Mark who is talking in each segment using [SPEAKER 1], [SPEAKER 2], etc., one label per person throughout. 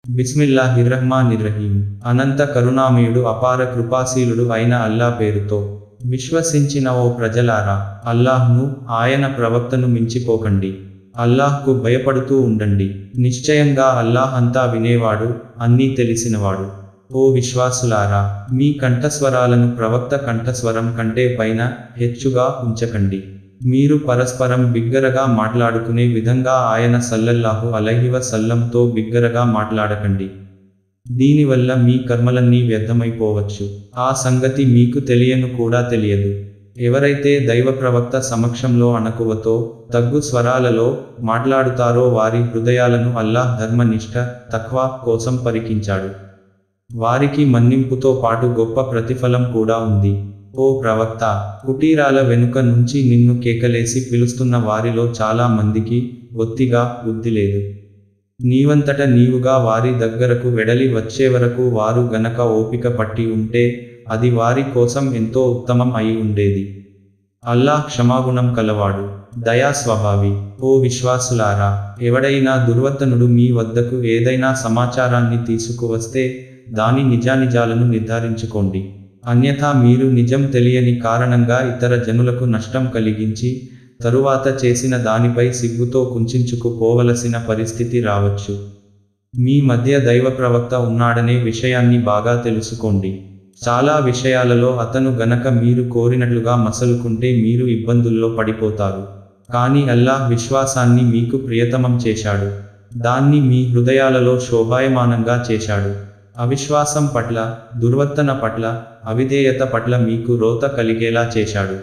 [SPEAKER 1] బిస్మిల్లాహిర్రహ్మానిర్రహీం అనంత కరుణామయుడు అపార కృపాశీలుడు అయిన అల్లా పేరుతో విశ్వసించిన ఓ ప్రజలారా అల్లాహ్ను ఆయన ప్రవక్తను మించిపోకండి అల్లాహ్కు భయపడుతూ ఉండండి నిశ్చయంగా అల్లాహ్ అంతా వినేవాడు అన్నీ తెలిసినవాడు ఓ విశ్వాసులారా మీ కంఠస్వరాలను ప్రవక్త కంఠస్వరం కంటే పైన హెచ్చుగా ఉంచకండి మీరు పరస్పరం బిగ్గరగా మాట్లాడుకునే విధంగా ఆయన సల్లల్లాహు అలహివ సల్లంతో బిగ్గరగా మాట్లాడకండి దీనివల్ల మీ కర్మలన్నీ వ్యర్థమైపోవచ్చు ఆ సంగతి మీకు తెలియను కూడా తెలియదు ఎవరైతే దైవ ప్రవక్త సమక్షంలో అణకువతో తగ్గు స్వరాలలో మాట్లాడుతారో వారి హృదయాలను అల్లాహ్ ధర్మనిష్ట తక్వా కోసం పరికించాడు వారికి మన్నింపుతో పాటు గొప్ప ప్రతిఫలం కూడా ఉంది ఓ ప్రవక్త కుటీరాల వెనుక నుంచి నిన్ను కేకలేసి పిలుస్తున్న వారిలో చాలా మందికి ఒత్తిగా బుద్ధి లేదు నీవంతట నీవుగా వారి దగ్గరకు వెడలి వచ్చే వరకు వారు గనక ఓపిక పట్టి ఉంటే అది వారి కోసం ఎంతో ఉత్తమం అయి ఉండేది అల్లాహ్ క్షమాగుణం కలవాడు దయా స్వభావి ఓ విశ్వాసులారా ఎవడైనా దుర్వర్తనుడు మీ వద్దకు ఏదైనా సమాచారాన్ని తీసుకువస్తే దాని నిజానిజాలను నిర్ధారించుకోండి అన్యథా మీరు నిజం తెలియని కారణంగా ఇతర జనులకు నష్టం కలిగించి తరువాత చేసిన దానిపై సిగ్గుతో కుంచుకు పోవలసిన పరిస్థితి రావచ్చు మీ మధ్య దైవ ప్రవక్త ఉన్నాడనే విషయాన్ని బాగా తెలుసుకోండి చాలా విషయాలలో అతను గనక మీరు కోరినట్లుగా మసలుకుంటే మీరు ఇబ్బందుల్లో పడిపోతారు కానీ అల్లాహ్ విశ్వాసాన్ని మీకు ప్రియతమం చేశాడు దాన్ని మీ హృదయాలలో శోభాయమానంగా చేశాడు అవిశ్వాసం పట్ల దుర్వర్తన పట్ల అవిధేయత పట్ల మీకు రోత కలిగేలా చేశాడు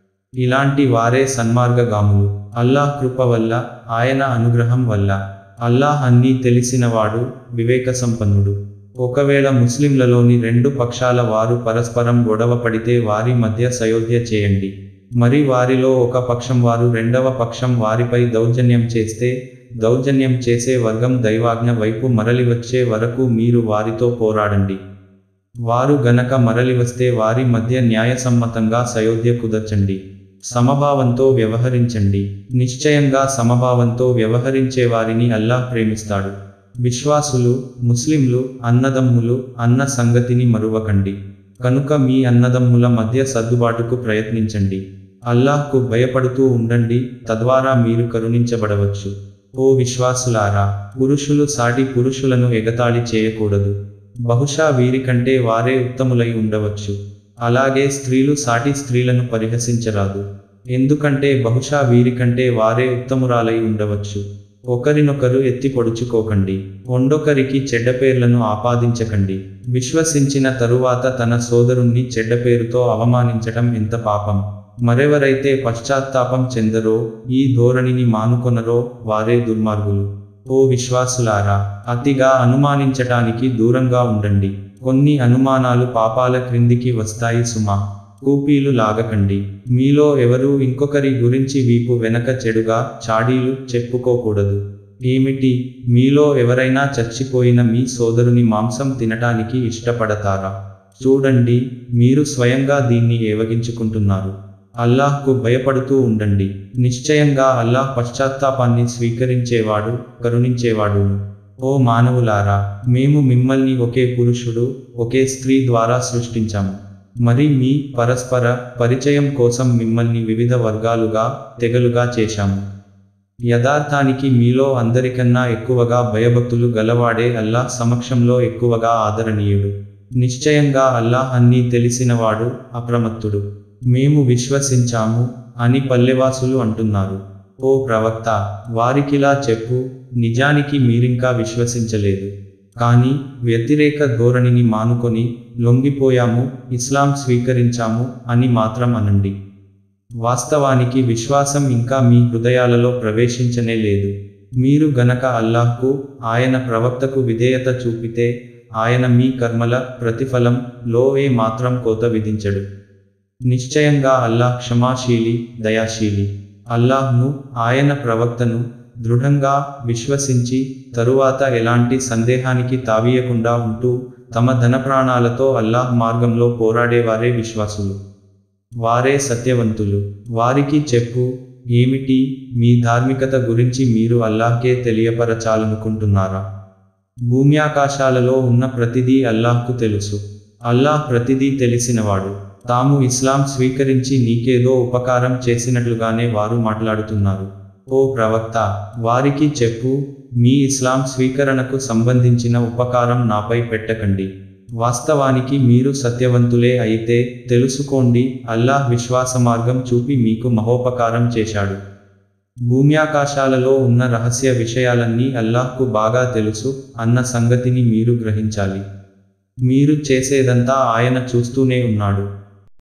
[SPEAKER 1] ఇలాంటి వారే సన్మార్గగాములు అల్లాహ్ కృప వల్ల ఆయన అనుగ్రహం వల్ల అల్లాహ్ అన్నీ తెలిసినవాడు వివేక సంపన్నుడు ఒకవేళ ముస్లింలలోని రెండు పక్షాల వారు పరస్పరం గొడవ పడితే వారి మధ్య సయోధ్య చేయండి మరి వారిలో ఒక పక్షం వారు రెండవ పక్షం వారిపై దౌర్జన్యం చేస్తే దౌర్జన్యం చేసే వర్గం దైవాజ్ఞ వైపు మరలివచ్చే వరకు మీరు వారితో పోరాడండి వారు గనక మరలివస్తే వారి మధ్య న్యాయసమ్మతంగా సయోధ్య కుదర్చండి సమభావంతో వ్యవహరించండి నిశ్చయంగా సమభావంతో వ్యవహరించే వారిని అల్లాహ్ ప్రేమిస్తాడు విశ్వాసులు ముస్లింలు అన్నదమ్ములు అన్న సంగతిని మరువకండి కనుక మీ అన్నదమ్ముల మధ్య సర్దుబాటుకు ప్రయత్నించండి అల్లాహ్కు భయపడుతూ ఉండండి తద్వారా మీరు కరుణించబడవచ్చు ఓ విశ్వాసులారా పురుషులు సాటి పురుషులను ఎగతాళి చేయకూడదు బహుశా వీరికంటే వారే ఉత్తములై ఉండవచ్చు అలాగే స్త్రీలు సాటి స్త్రీలను పరిహసించరాదు ఎందుకంటే బహుశా వీరికంటే వారే ఉత్తమురాలై ఉండవచ్చు ఒకరినొకరు ఎత్తి పొడుచుకోకండి ఒండొకరికి చెడ్డ పేర్లను ఆపాదించకండి విశ్వసించిన తరువాత తన సోదరుణ్ణి చెడ్డ పేరుతో అవమానించటం ఎంత పాపం మరెవరైతే పశ్చాత్తాపం చెందరో ఈ ధోరణిని మానుకొనరో వారే దుర్మార్గులు ఓ విశ్వాసులారా అతిగా అనుమానించటానికి దూరంగా ఉండండి కొన్ని అనుమానాలు పాపాల క్రిందికి వస్తాయి సుమా కూపీలు లాగకండి మీలో ఎవరూ ఇంకొకరి గురించి వీపు వెనక చెడుగా చాడీలు చెప్పుకోకూడదు ఏమిటి మీలో ఎవరైనా చచ్చిపోయిన మీ సోదరుని మాంసం తినటానికి ఇష్టపడతారా చూడండి మీరు స్వయంగా దీన్ని ఏవగించుకుంటున్నారు అల్లాహ్కు భయపడుతూ ఉండండి నిశ్చయంగా అల్లాహ్ పశ్చాత్తాపాన్ని స్వీకరించేవాడు కరుణించేవాడు ఓ మానవులారా మేము మిమ్మల్ని ఒకే పురుషుడు ఒకే స్త్రీ ద్వారా సృష్టించాము మరి మీ పరస్పర పరిచయం కోసం మిమ్మల్ని వివిధ వర్గాలుగా తెగలుగా చేశాము యథార్థానికి మీలో అందరికన్నా ఎక్కువగా భయభక్తులు గలవాడే అల్లాహ్ సమక్షంలో ఎక్కువగా ఆదరణీయుడు నిశ్చయంగా అల్లాహ్ అన్నీ తెలిసినవాడు అప్రమత్తుడు మేము విశ్వసించాము అని పల్లెవాసులు అంటున్నారు ఓ ప్రవక్త వారికిలా చెప్పు నిజానికి మీరింకా విశ్వసించలేదు కానీ వ్యతిరేక ధోరణిని మానుకొని లొంగిపోయాము ఇస్లాం స్వీకరించాము అని మాత్రం అనండి వాస్తవానికి విశ్వాసం ఇంకా మీ హృదయాలలో ప్రవేశించనే లేదు మీరు గనక అల్లాహ్కు ఆయన ప్రవక్తకు విధేయత చూపితే ఆయన మీ కర్మల ప్రతిఫలం లో ఏ మాత్రం కోత విధించడు నిశ్చయంగా అల్లాహ్ క్షమాశీలి దయాశీలి అల్లాహ్ను ఆయన ప్రవక్తను దృఢంగా విశ్వసించి తరువాత ఎలాంటి సందేహానికి తావీయకుండా ఉంటూ తమ ధనప్రాణాలతో అల్లాహ్ మార్గంలో పోరాడేవారే విశ్వాసులు వారే సత్యవంతులు వారికి చెప్పు ఏమిటి మీ ధార్మికత గురించి మీరు అల్లాహ్కే తెలియపరచాలనుకుంటున్నారా భూమ్యాకాశాలలో ఉన్న ప్రతిదీ అల్లాహ్కు తెలుసు అల్లాహ్ ప్రతిదీ తెలిసినవాడు తాము ఇస్లాం స్వీకరించి నీకేదో ఉపకారం చేసినట్లుగానే వారు మాట్లాడుతున్నారు ఓ ప్రవక్త వారికి చెప్పు మీ ఇస్లాం స్వీకరణకు సంబంధించిన ఉపకారం నాపై పెట్టకండి వాస్తవానికి మీరు సత్యవంతులే అయితే తెలుసుకోండి అల్లాహ్ విశ్వాస మార్గం చూపి మీకు మహోపకారం చేశాడు భూమ్యాకాశాలలో ఉన్న రహస్య విషయాలన్నీ అల్లాహ్కు బాగా తెలుసు అన్న సంగతిని మీరు గ్రహించాలి మీరు చేసేదంతా ఆయన చూస్తూనే ఉన్నాడు